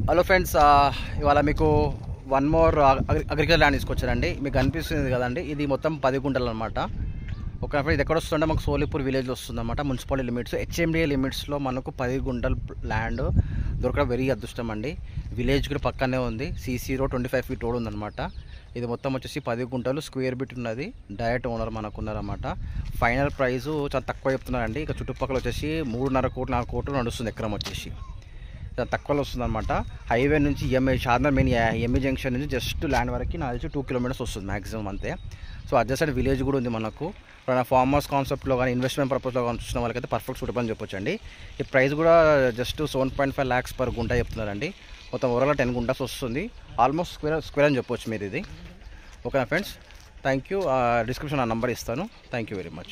hello friends ఇవాళ మీకు one more agriculture land తీసుకొచ్చారండి మీకు కనిపిస్తుంది కదండి ఇది మొత్తం పది గుంటలు అనమాట ఒక ఇది ఎక్కడ వస్తుందంటే మాకు సోలిపూర్ విలేజ్లో వస్తుంది అనమాట మున్సిపాలిటీ లిమిట్స్ హెచ్ఎండిఏ లిమిట్స్లో మనకు పది గుంటల ల్యాండ్ దొరకడం వెరీ అదృష్టం అండి విలేజ్ కూడా పక్కనే ఉంది CC road twenty five feet road ఉందన్నమాట ఇది మొత్తం వచ్చేసి పది గుంటలు స్క్వేర్ బిట్ ఉన్నది డయట్ ఓనర్ మనకు ఉన్నారన్నమాట ఫైనల్ ప్రైస్ చాలా తక్కువ చెప్తున్నారండి ఇక చుట్టుపక్కల వచ్చేసి మూడున్నర కోట్లు నాలుగు కోట్లు నడుస్తుంది ఎకరం వచ్చేసి చాలా తక్కువలో వస్తుందన్నమాట హైవే నుంచి ఎంఏ షార్నర్ మెయిన్ ఎంఏ జంక్షన్ నుంచి జస్ట్ ల్యాండ్ వరకు నాకు తెలిసి టూ కిలోమీటర్స్ వస్తుంది మ్యాక్సిమం అంతే సో అడ్జస్టెడ్ విలేజ్ కూడా ఉంది మనకు ఇప్పుడు ఫార్మర్స్ కాన్సెప్ట్లో కానీ ఇన్వెస్ట్మెంట్ పర్పస్లో కానీ చూసిన వాళ్ళకైతే పర్ఫెక్ట్ సూటబుల్ అని చెప్పొచ్చు అండి ఈ ప్రైస్ కూడా just seven point five lakhs per గుంట చెప్తున్నారండి మొత్తం ఓవరాల్ టెన్ గుంటాస్ వస్తుంది ఆల్మోస్ట్ స్క్వేర్ స్క్వేర్ అని చెప్పొచ్చు మీరు ఇది ఓకేనా ఫ్రెండ్స్ థ్యాంక్ యూ డిస్క్రిప్షన్ ఆ నెంబర్ ఇస్తాను thank you very much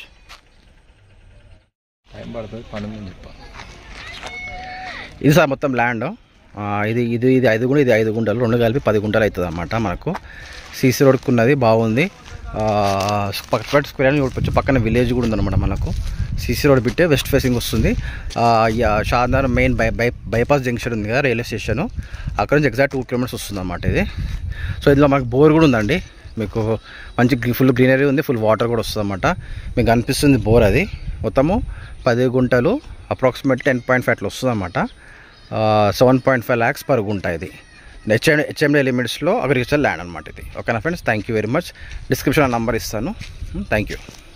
time పడుతుంది పనుందని చెప్పా ఇది సార్ మొత్తం ల్యాండ్ ఆ, ఇది ఇది ఇది ఐదు గుంటలు ఇది ఐదు గుంటలు రెండు కలిపి పది గుంటలు అవుతుంది అన్నమాట మనకు సీసీ రోడ్కి ఉన్నది బాగుంది పక్క స్క్వేర్ అని చూడవచ్చు పక్కన విలేజ్ కూడా ఉందన్నమాట మనకు సీసీ రోడ్ బిట్టే వెస్ట్ ఫేసింగ్ వస్తుంది ఆ, yeah, Shadnagar main by by bypass junction ఉంది కదా రైల్వే స్టేషన్ అక్కడ నుంచి ఎగ్జాక్ట్ టూ కిలోమీటర్స్ వస్తుంది అన్నమాట ఇది సో ఇందులో మనకు బోర్ కూడా ఉందండి మీకు మంచి ఫుల్ గ్రీనరీ ఉంది ఫుల్ వాటర్ కూడా వస్తుంది అన్నమాట మీకు అనిపిస్తుంది బోర్ అది మొత్తము పది గుంటలు అప్రాక్సిమేట్ టెన్ పాయింట్ ఫైవ్ అట్లా వస్తుంది అన్నమాట seven point five lakhs per గుంట ఇది హెచ్ఎం హెచ్ఎండి లిమిట్స్లో అగ్రికల్చర్ ల్యాండ్ అనమాట ఇది ఓకేనా friends thank you very much description number ఇస్తాను థ్యాంక్ యూ